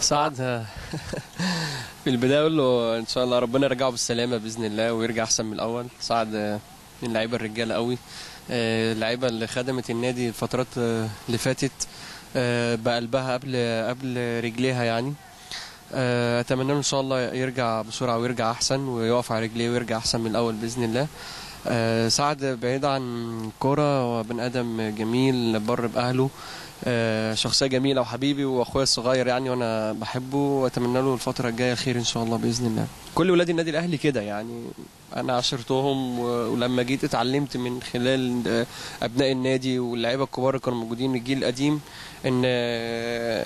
سعد في البدايه اقول له ان شاء الله ربنا يرجعه بالسلامه باذن الله ويرجع احسن من الاول سعد من اللعيبه الرجاله قوي آه، اللعيبه اللي خدمت النادي الفترات آه، اللي فاتت آه، بقلبها قبل قبل رجليها يعني آه، اتمنى له ان شاء الله يرجع بسرعه ويرجع احسن ويقف على رجليه ويرجع احسن من الاول باذن الله آه، سعد بعيد عن كرة هو بني ادم جميل بر باهله آه، شخصيه جميله وحبيبي واخويا الصغير يعني وانا بحبه واتمنى له الفتره الجايه خير ان شاء الله باذن الله كل ولاد النادي الاهلي كده يعني انا عاشرتهم و- ولما جيت اتعلمت من خلال آه، ابناء النادي واللعيبه الكبار اللي كانوا موجودين الجيل القديم ان آه،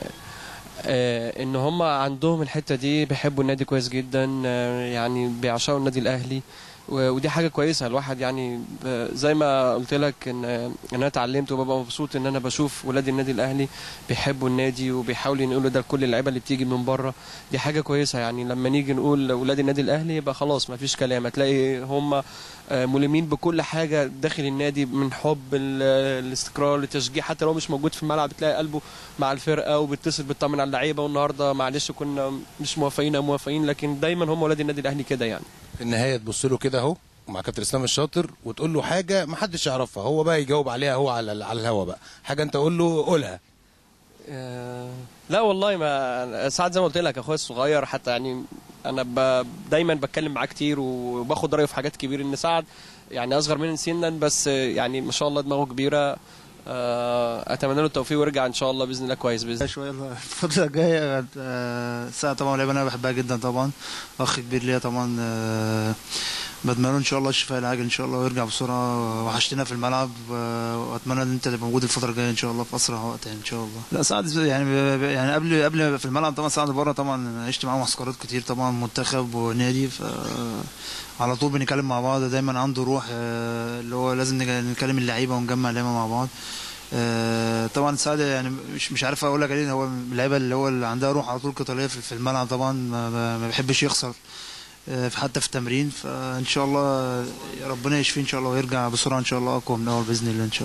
آه، ان هم عندهم الحته دي بيحبوا النادي كويس جدا آه، يعني بيعشقوا النادي الاهلي و- ودي حاجه كويسه الواحد يعني ب- زي ما قلت لك ان ان انا اتعلمت وببقى مبسوط ان انا بشوف ولاد النادي الاهلي بيحبوا النادي وبيحاولوا ينقلوا ده لكل اللعيبه اللي بتيجي من بره دي حاجه كويسه يعني لما نيجي نقول ولاد النادي الاهلي يبقى خلاص ما فيش كلام هتلاقي هم آه، ملمين بكل حاجه داخل النادي من حب ال- الاستقرار التشجيع حتى لو مش موجود في الملعب بتلاقي قلبه مع الفرقه وبيتصل بيطمن على اللعيبه والنهارده معلش كنا مش موافقين او موافقين لكن دايما هم ولاد النادي الاهلي كده يعني في النهايه تبص له كده اهو مع كابتن اسلام الشاطر وتقول له حاجه ما حدش يعرفها هو بقى يجاوب عليها هو على على الهوا بقى حاجه انت قول له قولها آه، لا والله ما ساعات زي ما قلت لك اخويا الصغير حتى يعني انا ب... دايما بتكلم معاه كتير وباخد رايه في حاجات كبيره ان سعد يعني اصغر مني سنا بس يعني ما شاء الله دماغه كبيره آه، اتمنى له التوفيق ويرجع ان شاء الله باذن الله كويس باذن شويه الفترة الجاية آه، ساعة طبعا لعيبة انا بحبها جدا طبعا اخ كبير ليا طبعا آه، بتمنى له ان شاء الله الشفاء العاجل ان شاء الله ويرجع بسرعة وحشتنا في الملعب آه، واتمنى ان انت تبقى موجود الفترة الجاية ان شاء الله في اسرع وقت يعني ان شاء الله لا سعد يعني ب- ب- يعني قبل قبل في الملعب طبعا سعد بره طبعا عشت معاه معسكرات كتير طبعا منتخب ونادي ف على طول بنتكلم مع بعض دايما عنده روح آه، اللي هو لازم نج- نكلم اللعيبة ونجمع اللعيبة مع بعض آه، طبعا سعد يعني مش مش عارف اقول لك عليه هو من اللعيبه اللي هو اللي عندها روح على طول قتاليه في في الملعب طبعا ما, ما ما بيحبش يخسر آه، في- حتى في التمرين فان شاء الله ربنا يشفيه ان شاء الله ويرجع بسرعه ان شاء الله اقوى من الاول باذن الله ان شاء الله